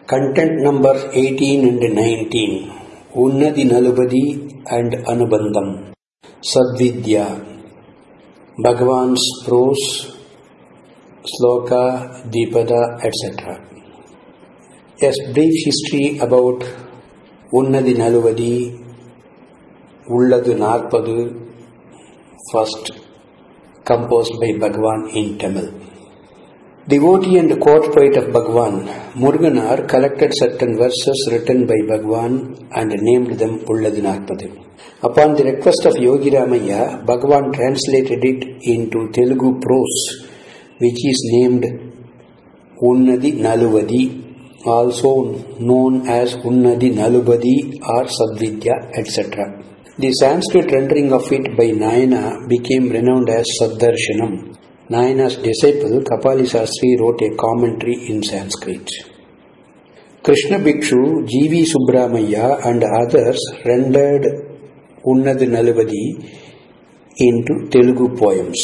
Content number 18 and 19 Unnadi Nalubadi and Anubandham Sadvidya Bhagavan's prose Sloka, Dipada, etc. Yes, brief history about Unnadi Naluvadi Ulladu Narpadu first composed by Bhagavan in Tamil. Devotee and court poet of Bhagwan, Muruganar collected certain verses written by Bhagwan and named them Ulladinarpadu. Upon the request of Yogi Ramaya, Bhagwan translated it into Telugu prose, which is named Unnadi Naluvadi, also known as Unnadi Nalubadi or Sadvidya, etc. The Sanskrit rendering of it by Nayana became renowned as Saddarshanam. Nayana's disciple Kapali Sastri wrote a commentary in Sanskrit. Krishna Bhikshu, G.V. Subramaya and others rendered Unnad Nalvadi into Telugu poems.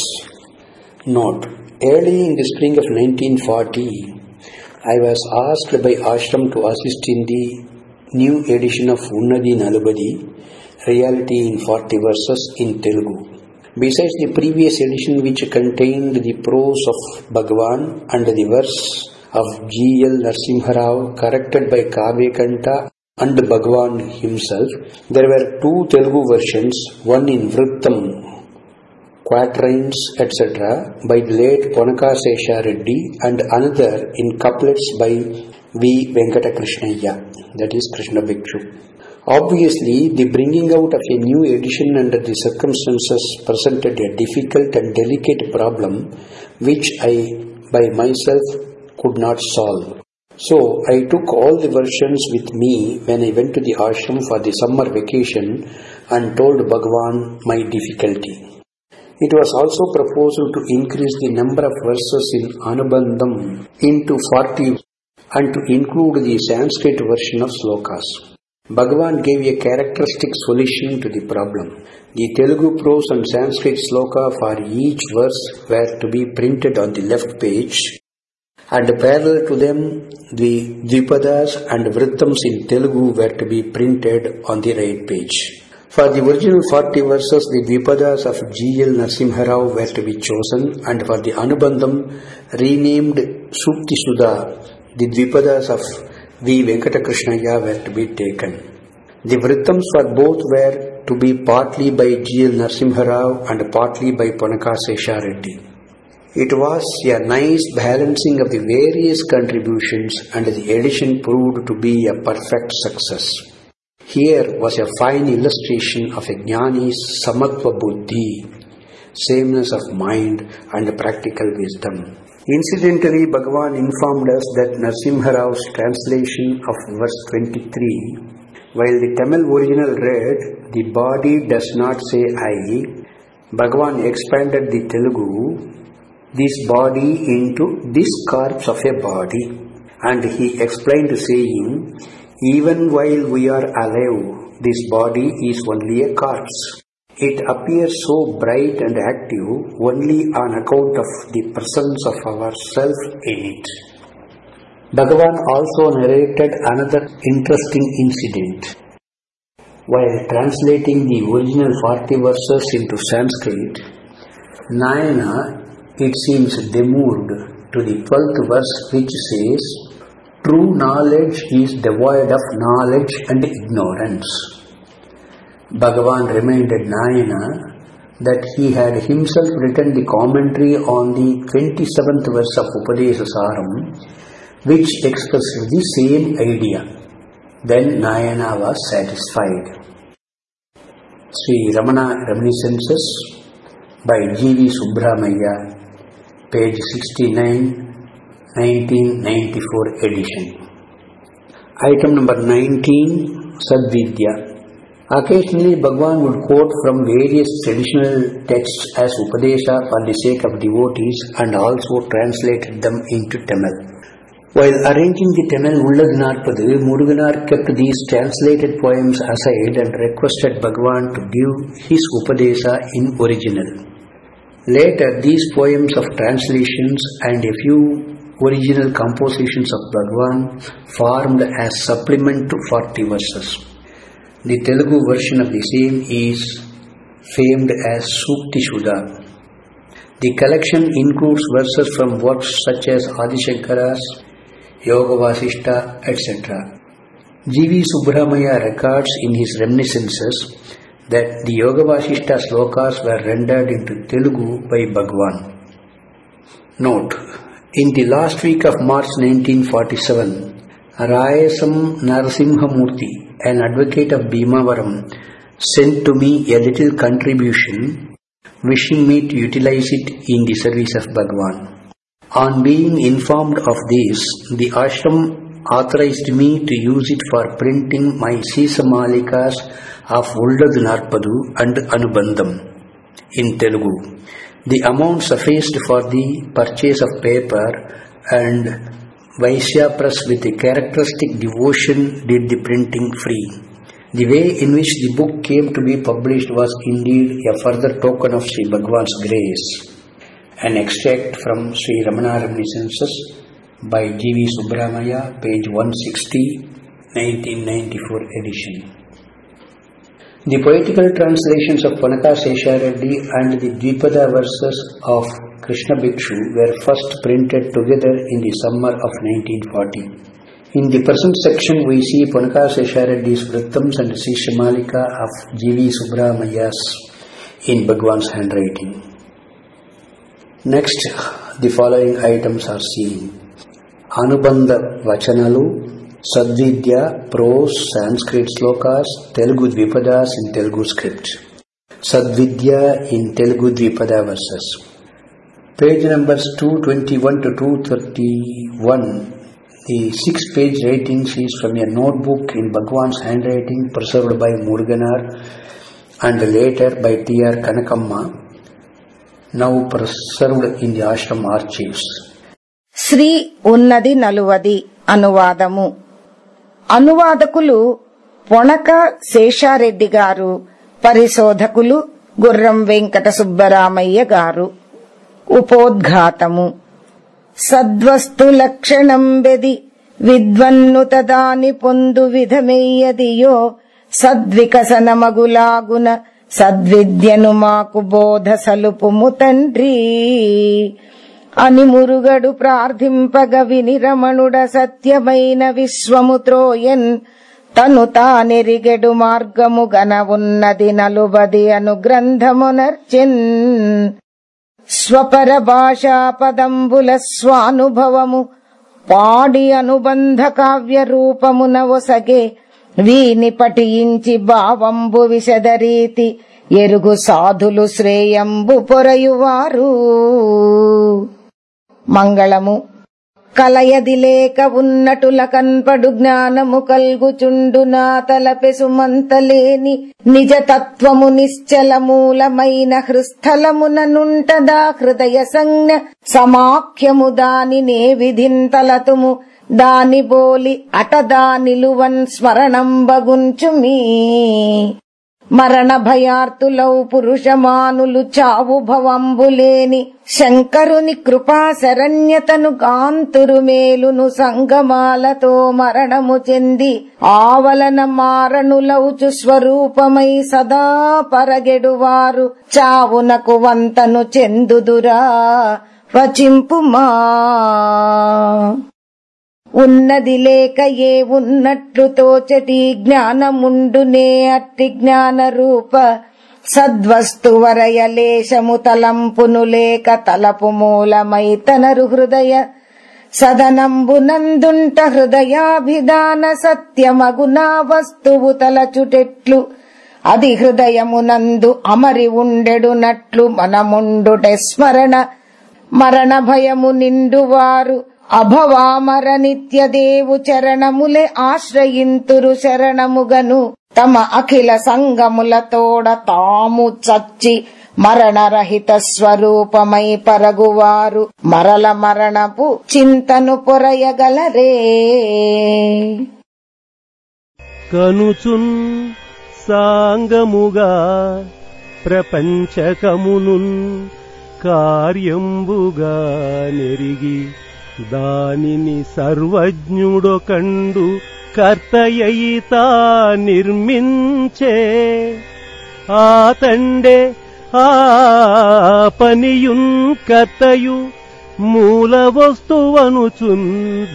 Note, early in the spring of 1940, I was asked by Ashram to assist in the new edition of Unnadi Nalvadi, Reality in 40 Verses in Telugu. Besides the previous edition which contained the prose of Bhagwan and the verse of G. L. Narsimharao corrected by Kavyakanta and Bhagwan himself, there were two Telugu versions, one in Vrittam, quatrains, etc., by the late Ponaka Sesha Reddy and another in couplets by V. Venkata Krishnaya, that is Krishna Bhikshu. Obviously, the bringing out of a new edition under the circumstances presented a difficult and delicate problem which I, by myself, could not solve. So, I took all the versions with me when I went to the ashram for the summer vacation and told Bhagwan my difficulty. It was also proposed to increase the number of verses in Anubandham into 40 and to include the Sanskrit version of slokas. Bhagavan gave a characteristic solution to the problem. The Telugu prose and Sanskrit sloka for each verse were to be printed on the left page, and parallel to them, the Dvipadas and Vrittams in Telugu were to be printed on the right page. For the original 40 verses, the Dvipadas of G. L. Narsimharao were to be chosen, and for the Anubandham, renamed Sukti Sudha, the Dvipadas of V. Venkata were to be taken. The Vrittams for both were to be partly by G. L. Narsimharao and partly by Ponaka Sesha Reddy. It was a nice balancing of the various contributions and the edition proved to be a perfect success. Here was a fine illustration of a jnani's samatva buddhi, sameness of mind and practical wisdom. Incidentally, Bhagavan informed us that Narsimha Rao's translation of verse 23, while the Tamil original read, the body does not say I, Bhagavan expanded the Telugu, this body into this corpse of a body. And he explained saying, even while we are alive, this body is only a corpse. It appears so bright and active only on account of the presence of ourself in it. Bhagavan also narrated another interesting incident. While translating the original 40 verses into Sanskrit, Nayana, it seems, demurred to the 12th verse which says, True knowledge is devoid of knowledge and ignorance. Bhagavan reminded Nayana that he had himself written the commentary on the 27th verse of Upadesa which expressed the same idea. Then Nayana was satisfied. Sri Ramana Reminiscences by G.V. Subramaya, page 69, 1994 edition. Item number 19 Sadvidya. Occasionally, Bhagwan would quote from various traditional texts as Upadesha for the sake of devotees and also translated them into Tamil. While arranging the Tamil Ulladinarpadu, Muruganar kept these translated poems aside and requested Bhagwan to give his Upadesha in original. Later, these poems of translations and a few original compositions of Bhagwan formed as supplement to 40 verses. The Telugu version of the same is famed as Sukti Shuddha. The collection includes verses from works such as Adishankara's, Yoga Vasishta, etc. G.V. Subramaya records in his reminiscences that the Yoga Vasishta slokas were rendered into Telugu by Bhagwan. Note In the last week of March 1947, Rayasam Narasimhamurthy, an advocate of Bhimavaram, sent to me a little contribution wishing me to utilize it in the service of Bhagwan. On being informed of this, the ashram authorized me to use it for printing my Sisamalikas of Uldadu Narpadu and Anubandham in Telugu. The amount sufficed for the purchase of paper and Vaisya Press with a characteristic devotion did the printing free. The way in which the book came to be published was indeed a further token of Sri Bhagwan's grace. An extract from Sri Ramana Reminiscences by G.V. Subramaya, page 160, 1994 edition. The poetical translations of Panaka Seshareddy and the Dvipada verses of Krishna Bhikshu were first printed together in the summer of 1940. In the present section, we see Panaka Seshareddy's Vrittams and Sishamalika of G.V. Subramaya's in Bhagwan's handwriting. Next, the following items are seen. Anubandha Vachanalu, Sadvidya, Prose, Sanskrit Slokas, Telugu Dvipadas in Telugu script. Sadvidya in Telugu Dvipada verses. Page numbers 221 to 231. The six page ratings is from a notebook in Bhagwan's handwriting preserved by Muruganar and later by T.R. Kanakamma, now preserved in the ashram archives. Shri ఉన్నది నలువది అనువాదము అనువాదకులు పొణక శేషారెడ్డి గారు పరిశోధకులు గుర్రం వెంకట సుబ్బరామయ్య గారు ఉపోద్ఘాతము సద్వస్తు లక్షణం వెది విద్వన్నుత దాని పొందు విధమెయ్యదియో సద్వికసనమగులాగున సద్విద్యను మాకు బోధ సలుపుము తండ్రి అని మురుగడు ప్రార్థింపగ విని రమణుడ సత్యమైన విశ్వము త్రోయన్ తను తానెరిగెడు మార్గము గన ఉన్నది నలుబది అను గ్రంథమునర్చెన్ స్వపర భాషా పదంబుల స్వానుభవము పాడి అనుబంధ కావ్య రూపమున ఒసగే వీని పఠించి భావంబు విశదరీతి ఎరుగు సాధులు శ్రేయంబు పొరయువారు మంగళము కలయది లేక ఉన్నటుల కన్పడు జ్ఞానము కల్గుచుండు నా తలపెసుమంతలేని నిజ తత్వము నిశ్చల మూలమైన హృస్థలమున నుంటదా హృదయ సంజ్ఞ సమాఖ్యము దానినే విధింతలతుము దాని బోలి అటదా నిలువన్ స్మరణంబగుంచుమీ మరణ భయార్తులౌ పురుషమానులు చావు భవంబులేని శంకరుని కృపా శరణ్యతను కాంతురు మేలును సంగమాలతో మరణము చెంది ఆవలన మారణులౌచు స్వరూపమై సదా పరగెడువారు చావునకు వంతను చెందుదురా వచింపుమా ఉన్నది లేక ఏ ఉన్నట్లు తోచటి జ్ఞానముండునే అట్టి జ్ఞాన రూప సద్వస్తు వరయలేశము తలంపును లేక తలపు మూలమై తనరు హృదయ సదనంబునందుంట హృదయాభిధాన సత్యమగునా వస్తువు తలచుటెట్లు అది హృదయమునందు అమరి ఉండెడునట్లు మనముండుటె స్మరణ మరణ భయము నిండువారు అభవామర నిత్యదేవు చరణములే ఆశ్రయింతురు శరణముగను తమ అఖిల సంగములతోడ తాము చచ్చి మరణరహిత స్వరూపమై పరగువారు మరల మరణపు చింతను పొరయగలరే కనుచున్ సాంగముగా ప్రపంచకమునున్ కార్యంబుగా నెరిగి దానిని సర్వజ్ఞుడొకండు కర్తయయితా నిర్మించే ఆతండే ఆ పనియున్ కర్తయు మూల వస్తువనుచున్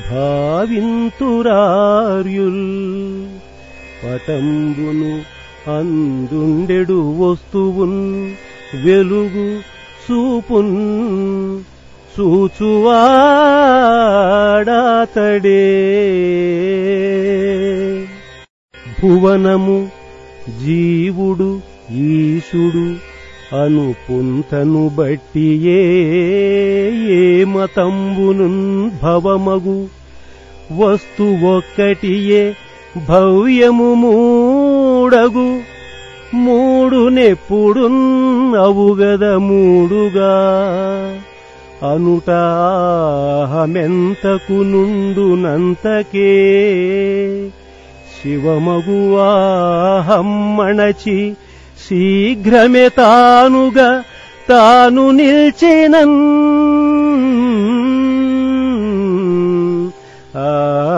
భావింతురార్యుల్ పటంబును అందుండెడు వస్తువున్ వెలుగు చూపున్ చూచువాడాతడే భువనము జీవుడు ఈశుడు అను పుంతను బట్టియే ఏ మతంబును భవమగు వస్తు ఒక్కటియే భవ్యము మూడగు మూడు నెప్పుడున్ అవుగద మూడుగా అనుటాహమెంతకు నుండునంతకే శివమగువాహమ్మణచి శీఘ్రమే తానుగా తాను నిల్చినన్ ఆ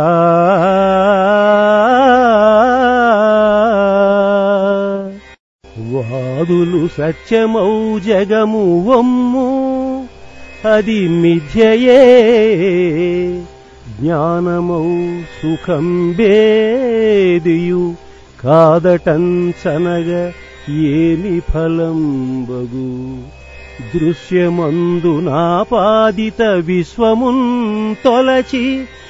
వాదులు సత్యమౌ జగము వమ్ము అది మిథ్యయే జ్ఞానమౌ సుఖం బేదియు కాదటంచనగ ఏమి ఫలం బగు దృశ్యమందు నాపాదిత విశ్వమున్ తొలచి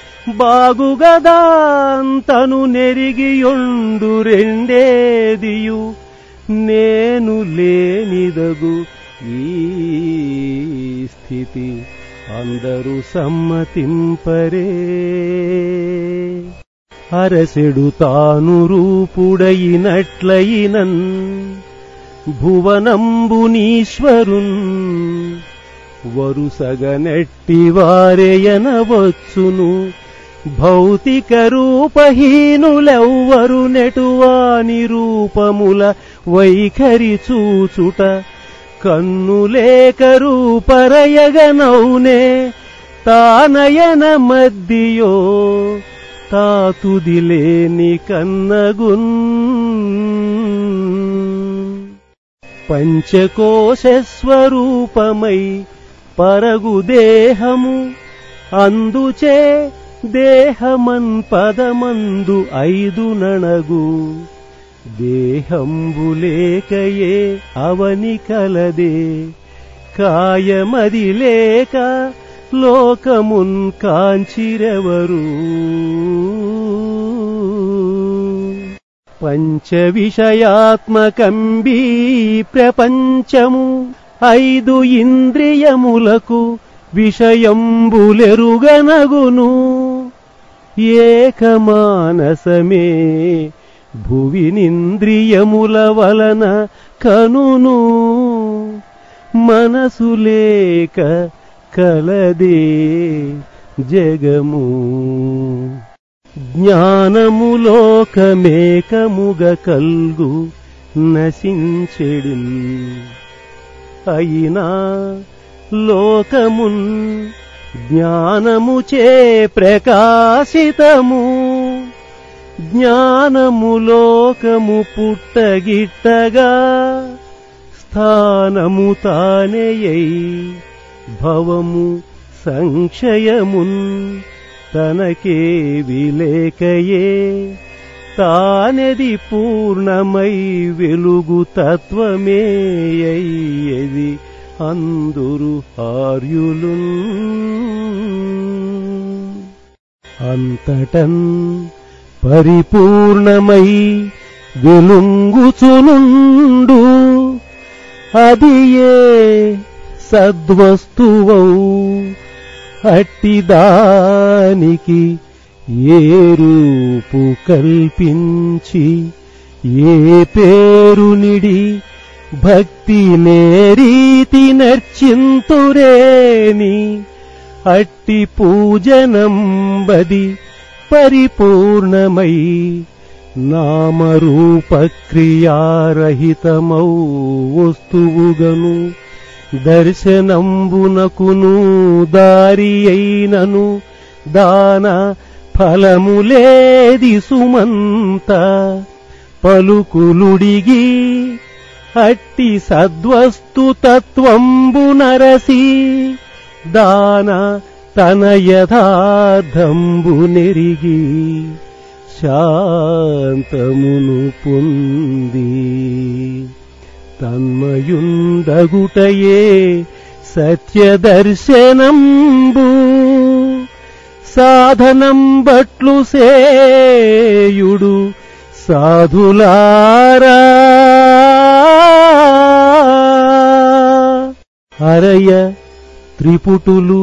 బాగుగదాంతను నెరిగియుండు రెండేదియు నేను లేనిదగు ఈ స్థితి అందరూ సమ్మతింపరే అరసెడు తాను రూపుడయినట్లయినన్ భువనంబునీశ్వరున్ వరుసగనెట్టి వారెయనవచ్చును భౌతిక రూపహీనులెవ్వరు నెటువాని రూపముల వైఖరి చూచుట కన్నులేక రూపరయగనౌనే తానయన మధ్యయో తాతుదిలేని కన్నగున్ పంచకోశస్వరూపమై పరగు దేహము అందుచే దేహమన్ పదమందు ఐదు నణగు దేహంబులేకయే అవని కలదే కాయమది లేక లోకమున్ కాంచిరెవరు పంచ విషయాత్మకంబీ ప్రపంచము ఐదు ఇంద్రియములకు విషయంబులెరుగనగును ఏకమానసమే భువినింద్రియముల వలన కనును మనసు లేక కలదే జగము జ్ఞానములోకమేకముగ కల్గు నశించెడి అయినా లోకమున్ జ్ఞానముచే ప్రకాశితము జ్ఞానము లోకము పుట్టగిట్టగా స్థానము తానెయై భవము సంక్షయమున్ తనకే విలేకయే తానెది పూర్ణమై వెలుగు తత్వమే అయ్యది అందురు ఆర్యులు అంతటన్ పరిపూర్ణమై వెలుంగుచునుండు అది ఏ సద్వస్తువౌ అట్టిదానికి ఏ రూపు కల్పించి ఏ పేరు నిడి భక్తి నేరీతి నర్చింతురేని అట్టి పూజనంబది పరిపూర్ణమై నామరూపక్రియారహితమౌ వస్తువుగను దర్శనంబునకును దారి అయినను దాన ఫలములేది సుమంత పలుకులుడిగి అట్టి సద్వస్తు తత్వంబు నరసి దాన తన యథార్థంబు నెరిగి శాంతమును పొంది తన్మయుండగుటయే సత్యదర్శనంబు సాధనం బట్లు సేయుడు సాధులారా అరయ త్రిపుటులు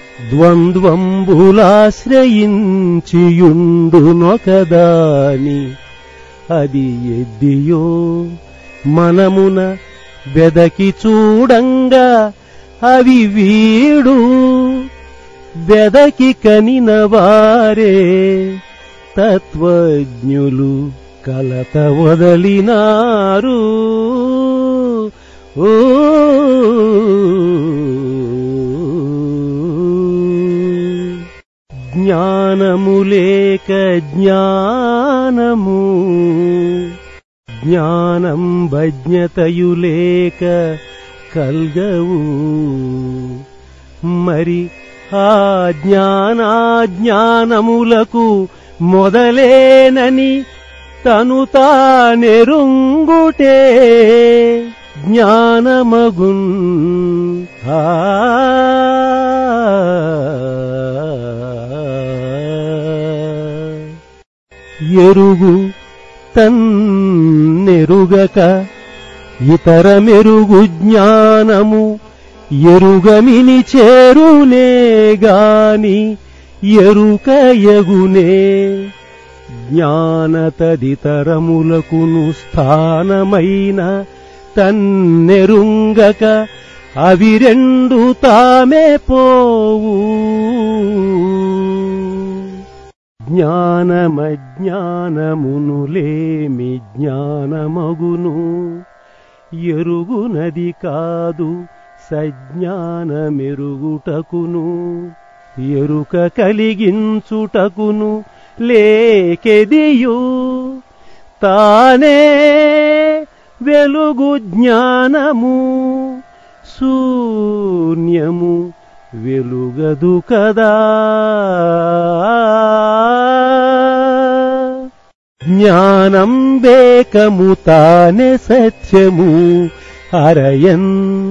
ద్వంద్వంబులాశ్రయించియుండునొకదాని అది ఎద్దియో మనమున బెదకి చూడంగా అవి వీడు బెదకి కనిన వారే తత్వజ్ఞులు కలత వదలినారు ఓ జ్ఞానము లేక జ్ఞానము జ్ఞానం భజ్ఞతయు లేక కల్గవు మరి ఆ జ్ఞానాజ్ఞానములకు మొదలేనని తను తానెరుంగుటే జ్ఞానమగున్ ఆ ఎరుగు తన్నెరుగక ఇతర మెరుగు జ్ఞానము ఎరుగమిని చేరునే గాని ఎరుక ఎగునే జ్ఞానతదితరములకును స్థానమైన తన్నెరుంగక అవి రెండు తామే పోవు జ్ఞానమజ్ఞానమునులేమి జ్ఞానమగును ఎరుగునది కాదు సజ్ఞానమెరుగుటకును ఎరుక కలిగించుటకును లేకెదియు తానే వెలుగు జ్ఞానము శూన్యము వెలుగదు కదా జ్ఞానం బేకము తానే సత్యము అరయన్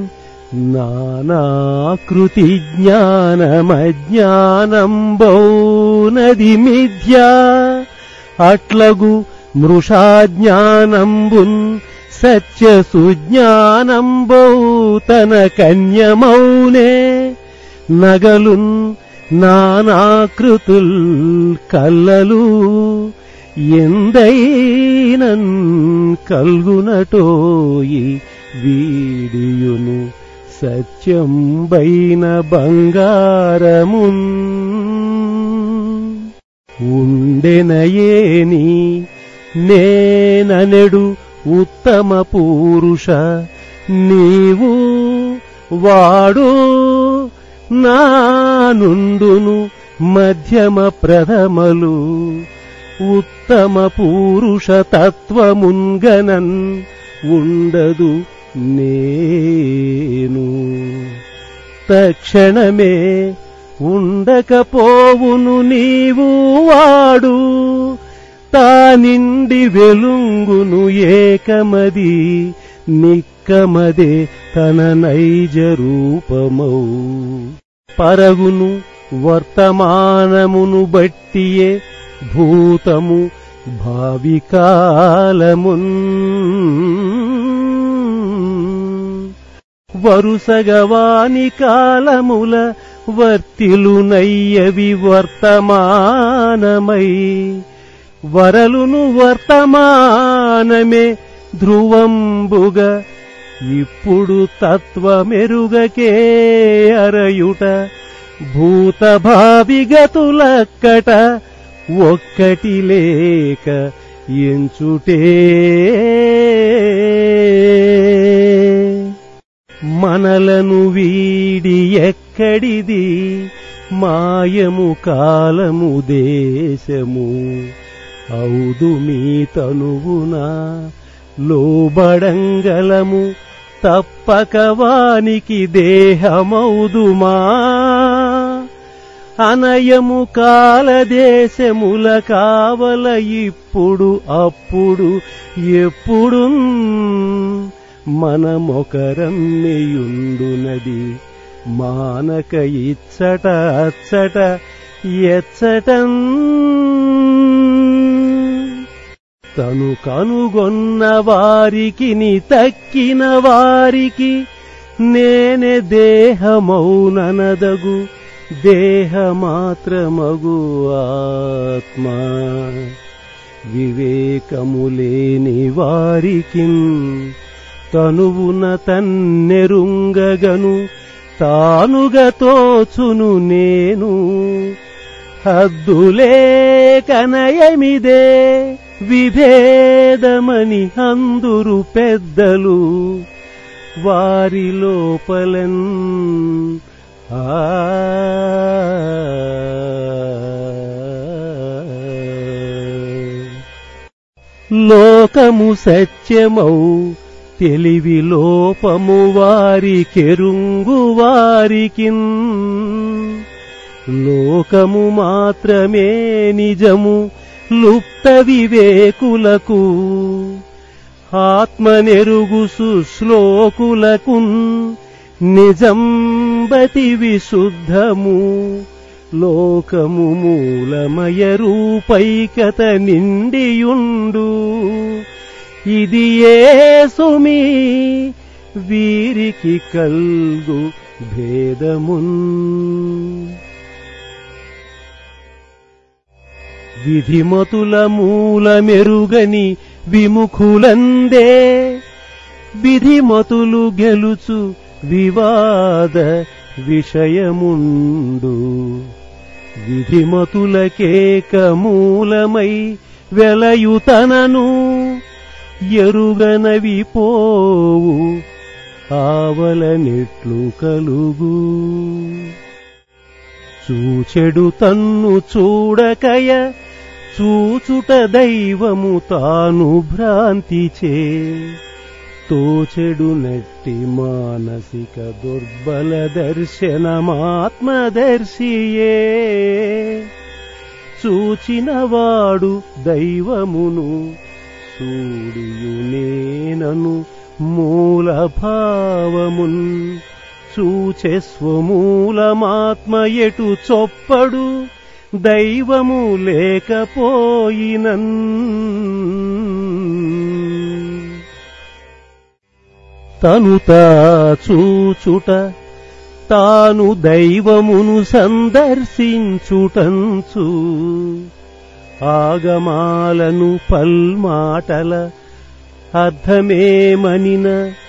నానాకృతి జ్ఞానమజ్ఞానం బౌనది మిథ్యా అట్లగు మృషాజ్ఞానంబున్ సత్య సుజ్ఞానంబౌ తన కన్యమౌనే నగలున్ నానాకృతుల్ కల్లలు ఎందైనన్ కల్గునటోయి వీడియును సత్యంబైన బంగారమున్ ఉండెనయేని నేననెడు ఉత్తమ పురుష నీవు వాడు నానుండును మధ్యమ ప్రథమలు ఉత్తమ పురుష తత్వమున్గనన్ ఉండదు నేను తక్షణమే ఉండకపోవును నీవు వాడు తానిండి వెలుంగును ఏకమది నిక్కమదే తన నైజ రూపమౌ పరగును వర్తమానమును బట్టియే భూతము భావికాలమున్ వరుసగవాని కాలముల వర్తిలునయ్యవి వర్తమానమై వరలును వర్తమానమే ధ్రువంబుగ ఇప్పుడు తత్వమెరుగకే అరయుట భూత భావిగతులక్కట ఒక్కటి లేక ఎంచుటే మనలను వీడి ఎక్కడిది మాయము కాలము దేశము ఔదు మీ తనువున లోబడంగలము తప్పక వానికి దేహమౌదుమా అనయము కాలదేశముల కావల ఇప్పుడు అప్పుడు ఎప్పుడు మనమొకరమ్మెయుండునది మానక ఇచ్చట అచ్చట ఎచ్చటం తను కనుగొన్న వారికి తక్కిన వారికి నేనే దేహమౌననదగు దేహమాత్రమగు ఆత్మ వివేకములేని వారికి తనువున తన్నెరుంగగను తానుగా తోచును నేను హద్దులే కనయమిదే విభేదమని అందురు పెద్దలు వారి లోపలన్ ఆ లోకము సత్యమౌ తెలివి లోపము వారి కెరుంగు వారికి లోకము మాత్రమే నిజము లుప్త వివేకులకు ఆత్మనెరుగు సుశ్లోకులకు నిజంబతి విశుద్ధము లోకము మూలమయ రూపైకత నిండియుండు ఇది ఏ సుమి వీరికి కల్గు భేదమున్ విధిమతుల మూలమెరుగని విముఖులందే విధిమతులు గెలుచు వివాద విషయముండు విధిమతులకేక మూలమై వెలయుతనను ఎరుగనవి పోవు ఆవలనెట్లు కలుగు చూచెడు తన్ను చూడకయ చూచుట దైవము తాను భ్రాంతిచే తోచెడు నట్టి మానసిక దుర్బల దర్శనమాత్మదర్శియే చూచినవాడు దైవమును సూడియునేనను మూల భావమున్ చూచె స్వమూలమాత్మ ఎటు చొప్పడు దైవము లేకపోయినన్ తను తా చూచుట తాను దైవమును సందర్శించుటంచు ఆగమాలను పల్మాటల అర్థమేమనిన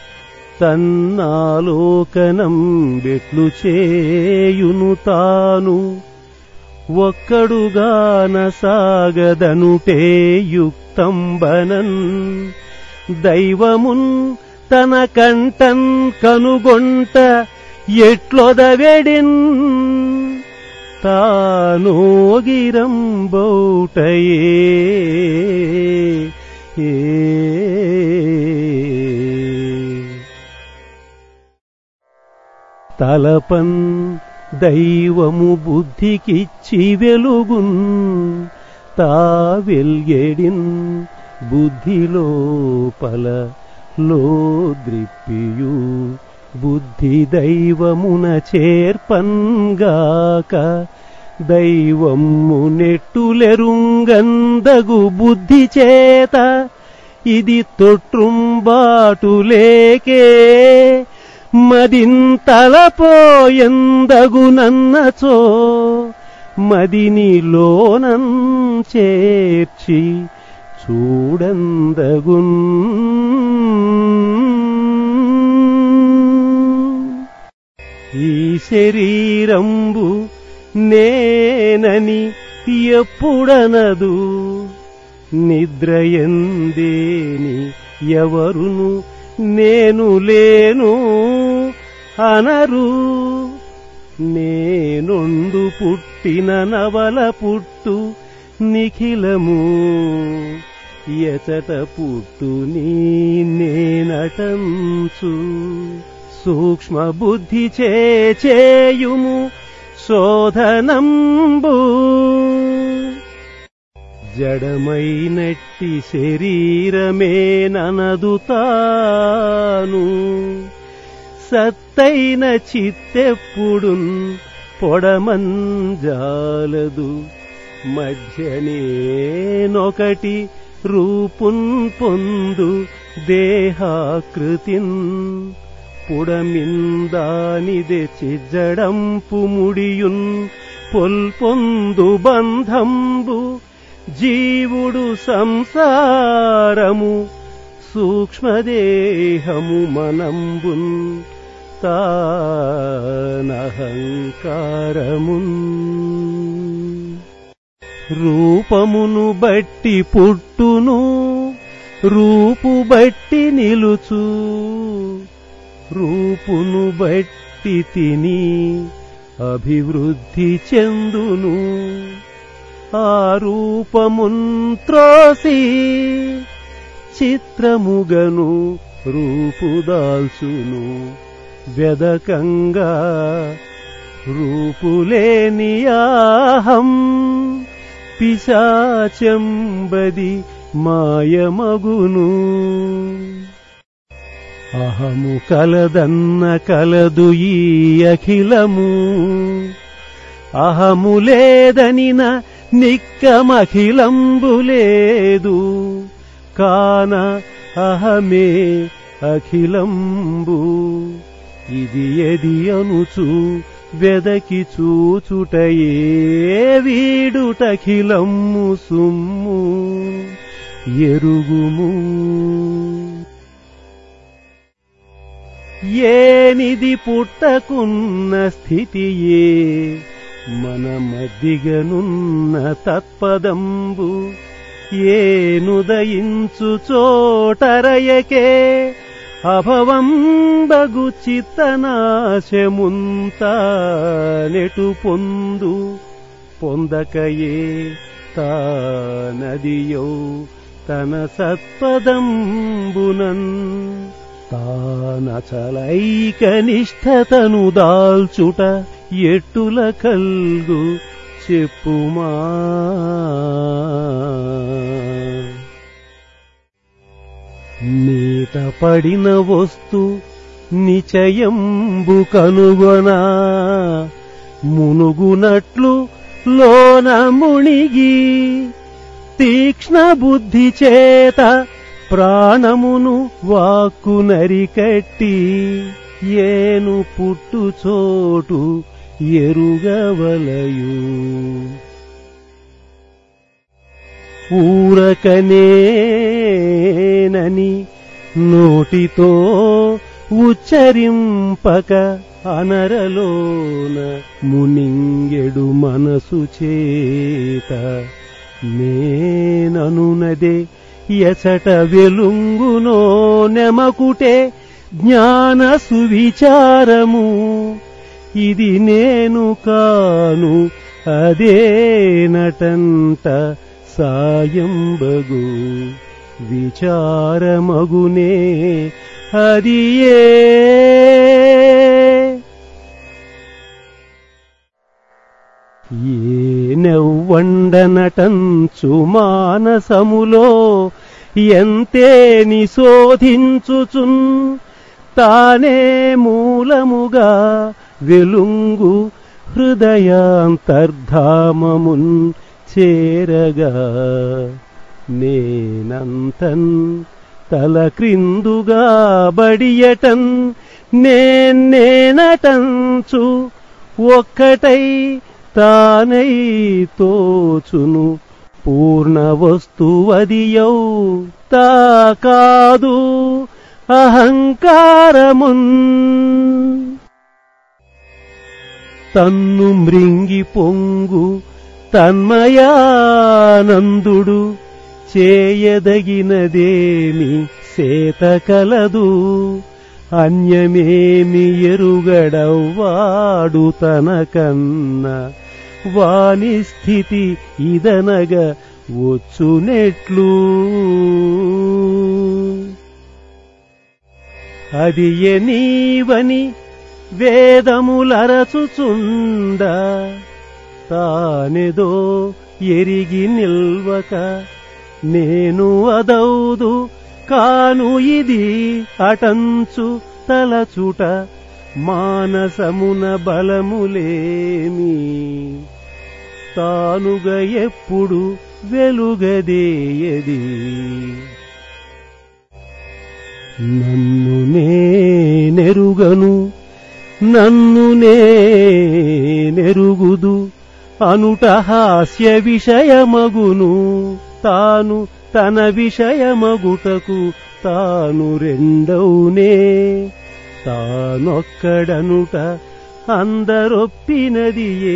తన్నాలోకనం బెట్లు చేయును తాను ఒక్కడుగాన సాగదనుటే యుక్తంబనన్ దైవమున్ తన కంటన్ కనుగొంట ఎట్లొదవెడిన్ తానోగిరంబౌటయే ఏ తలపన్ దైవము బుద్ధికిచ్చి వెలుగున్ తా వెల్గెడిన్ బుద్ధిలోపల లోద్రిప్పియు బుద్ధి దైవమున చేర్పన్గాక దైవము నెట్టులెరుంగందగు బుద్ధి చేత ఇది తొట్రుంబాటులేకే మదింతలపోయందగునన్నచో మదిని లోనం చేర్చి చూడందగున్ ఈ శరీరంబు నేనని ఎప్పుడనదు నిద్రయందేని ఎవరును నేను లేను అనరు నేనొండు పుట్టిన నవల పుట్టు నిఖిలము ఎచట పుట్టు నీ నేనటంచు సూక్ష్మ బుద్ధి చేయుము శోధనంబు జడమైనట్టి శరీరమే ననదు తాను సత్తైన చిత్తెప్పుడున్ పొడమంజాలదు మధ్యనేనొకటి రూపున్ పొందు దేహాకృతిన్ పుడమిందానిదే చిజ్జడంపు ముడియున్ పొల్పొందు బంధంబు జీవుడు సంసారము సూక్ష్మదేహము మనంబున్ తానహంకారమున్ రూపమును బట్టి పుట్టును రూపు బట్టి నిలుచు రూపును బట్టి తిని అభివృద్ధి చెందును ఆ రూపమున్ త్రోసి చిత్రముగను రూపుదాల్చును వెదకంగా రూపులేని ఆహం పిశాచంబది మాయమగును అహము కలదన్న కలదు ఈ అఖిలము అహము లేదనిన నిక్కమఖిలంబు లేదు కాన అహమే అఖిలంబు ఇది ఎది అనుచు వెదకి చూచుటయే వీడుటఖిలమ్ము సుమ్ము ఎరుగుము ఏనిది పుట్టకున్న స్థితియే మన మద్దిగనున్న తత్పదంబు ఏనుదయించు చోటరయకే అభవంబగు చిత్తనాశముంత నెటు పొందు పొందకయే తానదియో తన సత్పదంబునన్ తానచలైక నిష్ఠతను దాల్చుట ఎట్టుల కల్గు చెప్పుమా నీట పడిన వస్తు నిచయంబు కనుగొనా మునుగునట్లు లోన మునిగి తీక్ష్ణ బుద్ధి చేత ప్రాణమును వాక్కు నరికట్టి ఏను పుట్టు చోటు ఎరుగవలయు ఊరకనేనని నోటితో ఉచ్చరింపక అనరలోన మునింగెడు మనసు చేత నేననునదే ఎసట వెలుంగునో నెమకుటే జ్ఞాన సువిచారము ఇది నేను కాను అదే నటంట సాయంబగు విచారమగునే అది ఏ నెవ్వండనటంచు మానసములో ఎంతే నిశోధించుచున్ తానే మూలముగా వెలుంగు హృదయాంతర్ధామమున్ చేరగా నేనంతన్ తల క్రిందుగా బడియటన్ నేనేనటంచు ఒక్కటై తానై తోచును పూర్ణ వస్తువదియౌ తా కాదు అహంకారమున్ తన్ను మృంగి పొంగు తన్మయానందుడు చేయదగినదేమి సేత కలదు అన్యమేమి ఎరుగడవాడు తనకన్న వాని స్థితి ఇదనగ వచ్చునెట్లు అది ఎనీవని వేదములరచుచుండ తానెదో ఎరిగి నిల్వక నేను అదౌదు కాను ఇది అటంచు తలచుట మానసమున బలములేమి తానుగా ఎప్పుడు వెలుగదేయది నన్ను నేనెరుగను నన్ను నేనెరుగుదు అనుట హాస్య విషయమగును తాను తన విషయమగుటకు తాను రెండవునే తానొక్కడనుట అందరొప్పినదియే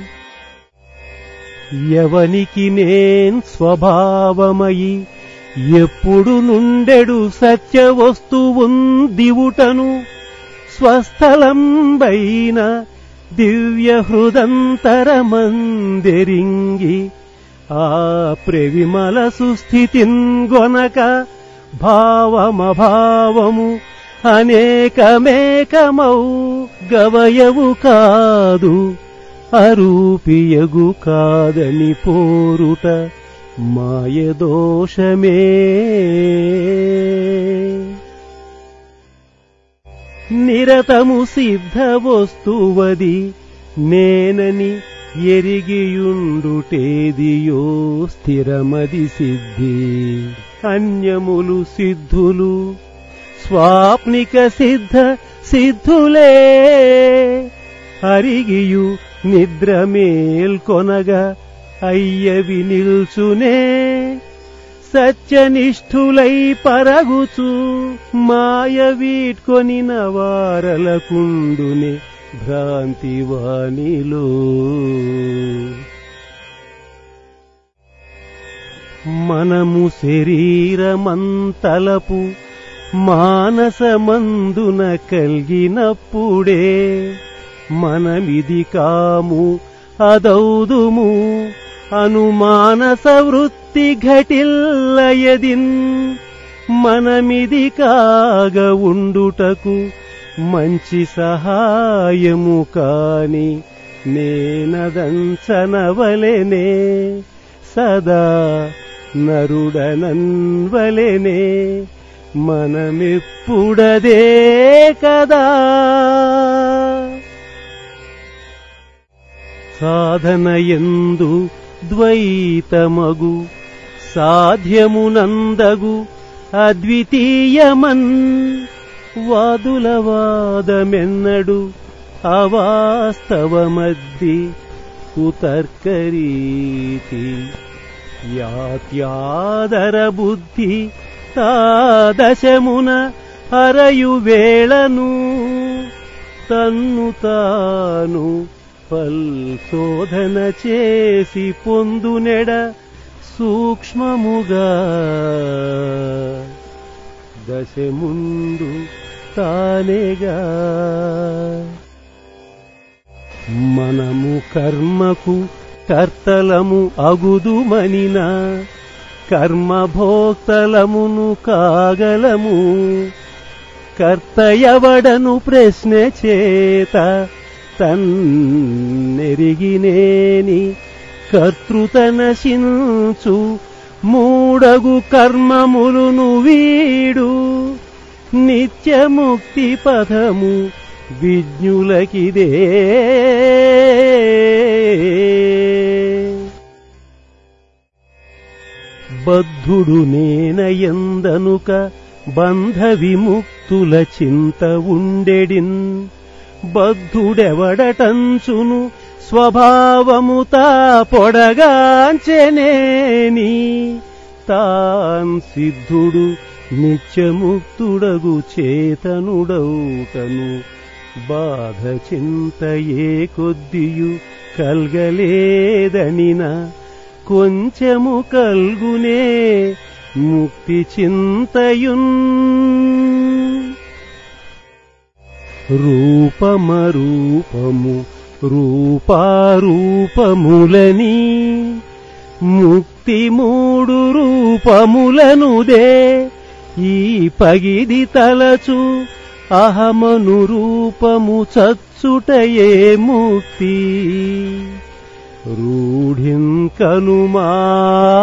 ఎవనికి నేన్ స్వభావమయి ఎప్పుడు నుండెడు సత్య వస్తువుందివుటను స్వస్థలంబైన దివ్య హృదంతరమందెరింగి ఆ ప్రవిమల సుస్థితిన్ గొనక భావమభావము అనేకమేకమౌ గవయవు కాదు అరూపియగు కాదని పోరుట మాయదోషమే నిరతము సిద్ధ వస్తువది నేనని ఎరిగియుండుటేదియో స్థిరమది సిద్ధి అన్యములు సిద్ధులు స్వాప్నిక సిద్ధ సిద్ధులే అరిగియు నిద్ర మేల్కొనగా అయ్యవి నిల్చునే సత్యనిష్ఠులై పరగుచు మాయ వీట్కొనిన వారలకుండునే భ్రాంతి వాణిలో మనము శరీరమంతలపు మానసమందున కలిగినప్పుడే మనమిది కాము అదౌదుము అనుమానస వృత్తి ఘటిల్లయదిన్ మనమిది కాగ ఉండుటకు మంచి సహాయము కాని నేనదంచనవలెనే సదా నరుడనన్వలెనే మనమెప్పుడదే కదా సాధనయందు ద్వైతమగు సాధ్యమునందగు అద్వితీయమన్ వాదులవాదమెన్నడు అవాస్తవమద్ది కుతర్కరీతి యాత్యాదర బుద్ధి తాదశమున అరయు వేళను తన్ను తాను పల్శోధన చేసి పొందునెడ సూక్ష్మముగా దశ ముందు తానేగా మనము కర్మకు కర్తలము అగుదుమనిన కర్మభోక్తలమును కాగలము కర్తయవడను ప్రశ్న చేత తన్నెరిగినేని కర్తృతనశించు మూడగు కర్మములును వీడు నిత్యముక్తి పథము విజ్ఞులకిదే బద్ధుడు నేనయందనుక బంధ విముక్తుల చింత ఉండెడిన్ బద్ధుడెవడటంచును స్వభావము తా పొడగాంచెనేని తాన్ సిద్ధుడు నిత్యముక్తుడగు చేతనుడౌటను బాధ చింత ఏ కొద్దియు కల్గలేదనిన కొంచెము కల్గునే ముక్తి చింతయున్ రూపమరూపము రూపారూపములని ముక్తి మూడు రూపములనుదే ఈ పగిది తలచు అహమను రూపము చచ్చుటయే ముక్తి రూఢిం కనుమా